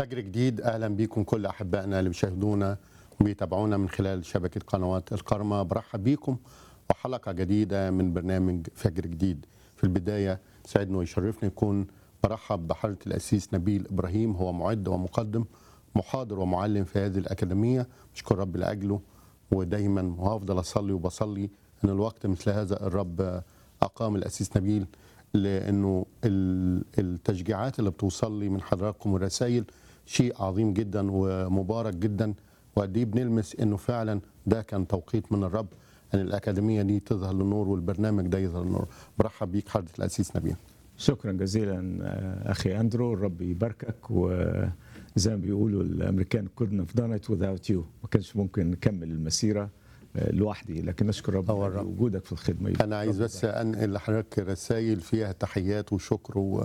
فجر جديد اهلا بيكم كل احبائنا اللي بيشاهدونا وبيتابعونا من خلال شبكه قنوات القرمه برحب بيكم وحلقه جديده من برنامج فجر جديد في البدايه سعدني ويشرفني يكون برحب بحضره الاسيس نبيل ابراهيم هو معد ومقدم محاضر ومعلم في هذه الاكاديميه اشكر رب لاجله ودايما وهفضل اصلي وبصلي ان الوقت مثل هذا الرب اقام الاسيس نبيل لانه ال- التشجيعات اللي بتوصل لي من حضراتكم والرسائل شيء عظيم جدا ومبارك جدا وقد ايه بنلمس انه فعلا ده كان توقيت من الرب ان الاكاديميه دي تظهر للنور والبرنامج ده يظهر للنور برحب بيك حضره الاسيس نبيل شكرا جزيلا آه، اخي اندرو الرب يباركك وزي ما بيقولوا الامريكان couldn't have done it without you ما كانش ممكن نكمل المسيره آه، لوحدي لكن نشكر رب هو على الرب. وجودك في الخدمه انا عايز بس انقل لحضرتك رسائل فيها تحيات وشكر و...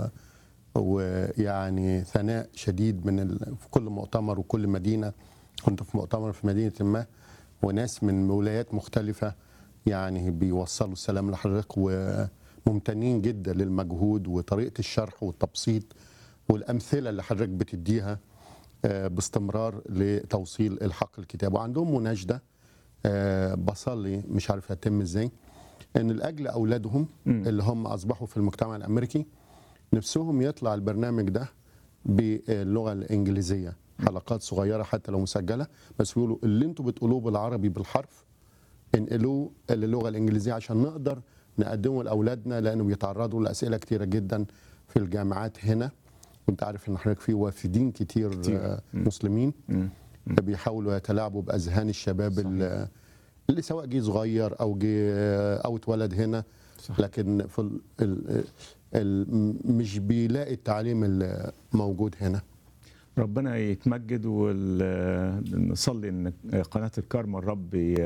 ويعني ثناء شديد من ال... في كل مؤتمر وكل مدينه كنت في مؤتمر في مدينه ما وناس من ولايات مختلفه يعني بيوصلوا السلام لحضرتك وممتنين جدا للمجهود وطريقه الشرح والتبسيط والامثله اللي حضرتك بتديها آه، باستمرار لتوصيل الحق الكتاب وعندهم مناشده آه، بصلي مش عارف هتم ازاي ان لاجل اولادهم اللي هم اصبحوا في المجتمع الامريكي نفسهم يطلع البرنامج ده باللغه الانجليزيه حلقات صغيره حتى لو مسجله بس بيقولوا اللي انتوا بتقولوه بالعربي بالحرف انقلوه للغه الانجليزيه عشان نقدر نقدمه لاولادنا لانه بيتعرضوا لاسئله كتيره جدا في الجامعات هنا وانت عارف ان حضرتك في وافدين كتير, كتير. آه، مسلمين بيحاولوا يتلاعبوا باذهان الشباب اللي, اللي سواء جه صغير او جه او اتولد هنا صح. لكن في ال ال ال مش بيلاقي التعليم اللي موجود هنا ربنا يتمجد ونصلي ان قناه الكارما الرب